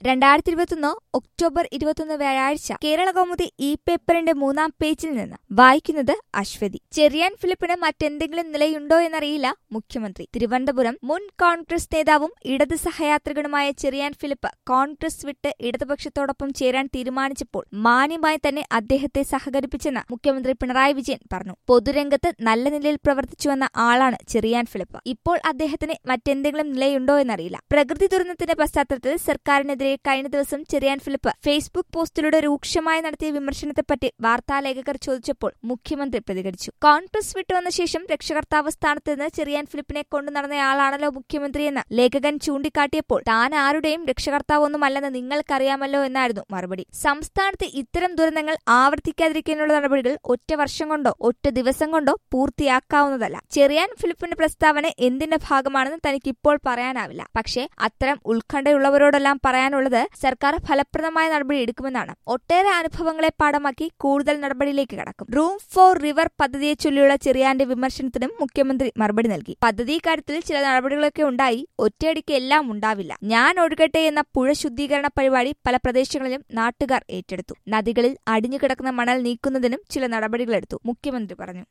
രണ്ടായിരത്തി ഇരുപത്തൊന്ന് ഒക്ടോബർ ഇരുപത്തൊന്ന് വ്യാഴാഴ്ച കേരള കൗമുദി ഇ പേപ്പറിന്റെ മൂന്നാം പേജിൽ നിന്ന് വായിക്കുന്നത് അശ്വതി ചെറിയാൻ ഫിലിപ്പിന് മറ്റെന്തെങ്കിലും നിലയുണ്ടോ എന്നറിയില്ല മുഖ്യമന്ത്രി തിരുവനന്തപുരം മുൻ കോൺഗ്രസ് നേതാവും ഇടത് സഹയാത്രികനുമായ ചെറിയാൻ ഫിലിപ്പ് കോൺഗ്രസ് വിട്ട് ഇടതുപക്ഷത്തോടൊപ്പം ചേരാൻ തീരുമാനിച്ചപ്പോൾ മാന്യമായി തന്നെ അദ്ദേഹത്തെ സഹകരിപ്പിച്ചെന്ന് മുഖ്യമന്ത്രി പിണറായി വിജയൻ പറഞ്ഞു പൊതുരംഗത്ത് നല്ല നിലയിൽ പ്രവർത്തിച്ചുവെന്ന ആളാണ് ചെറിയാൻ ഫിലിപ്പ് ഇപ്പോൾ അദ്ദേഹത്തിന് മറ്റെന്തെങ്കിലും നിലയുണ്ടോ എന്നറിയില്ല പ്രകൃതി ദുരന്തത്തിന്റെ പശ്ചാത്തലത്തിൽ സർക്കാരിനെതിരെ കഴിഞ്ഞ ദിവസം ചെറിയാൻ ഫിലിപ്പ് ഫേസ്ബുക്ക് പോസ്റ്റിലൂടെ രൂക്ഷമായി നടത്തിയ വിമർശനത്തെപ്പറ്റി വാർത്താലേഖകർ ചോദിച്ചപ്പോൾ മുഖ്യമന്ത്രി പ്രതികരിച്ചു കോൺഗ്രസ് വിട്ടുവന്ന ശേഷം രക്ഷകർത്താവ് സ്ഥാനത്ത് നിന്ന് ചെറിയാൻ ഫിലിപ്പിനെ കൊണ്ടു നടന്നയാളാണല്ലോ മുഖ്യമന്ത്രിയെന്ന് ലേഖകൻ ചൂണ്ടിക്കാട്ടിയപ്പോൾ താൻ ആരുടെയും രക്ഷകർത്താവൊന്നുമല്ലെന്ന് നിങ്ങൾക്കറിയാമല്ലോ എന്നായിരുന്നു മറുപടി സംസ്ഥാനത്ത് ഇത്തരം ദുരന്തങ്ങൾ ആവർത്തിക്കാതിരിക്കാനുള്ള നടപടികൾ ഒറ്റ വർഷം കൊണ്ടോ ഒറ്റ ദിവസം കൊണ്ടോ പൂർത്തിയാക്കാവുന്നതല്ല ചെറിയാൻ ഫിലിപ്പിന്റെ പ്രസ്താവന എന്തിന്റെ ഭാഗമാണെന്ന് തനിക്ക് ഇപ്പോൾ പറയാനാവില്ല പക്ഷേ അത്തരം ഉത്കണ്ഠയുള്ളവരോടെല്ലാം പറയാനുള്ളത് സർക്കാർ ഫലപ്രദമായ നടപടി എടുക്കുമെന്നാണ് ഒട്ടേറെ അനുഭവങ്ങളെ പാഠമാക്കി കൂടുതൽ നടപടിയിലേക്ക് കടക്കും റൂം ഫോർ റിവർ പദ്ധതിയെ ചൊല്ലിയുള്ള ചെറിയാന്റെ വിമർശനത്തിനും മുഖ്യമന്ത്രി മറുപടി നൽകി പദ്ധതി കാര്യത്തിൽ ചില നടപടികളൊക്കെ ഉണ്ടായി ഒറ്റയടിക്ക് എല്ലാം ഉണ്ടാവില്ല ഞാൻ ഒഴുകട്ടെ എന്ന പുഴ ശുദ്ധീകരണ പരിപാടി പല പ്രദേശങ്ങളിലും നാട്ടുകാർ ഏറ്റെടുത്തു നദികളിൽ അടിഞ്ഞുകിടക്കുന്ന മണൽ നീക്കുന്നതിനും ചില നടപടികളെടുത്തു മുഖ്യമന്ത്രി പറഞ്ഞു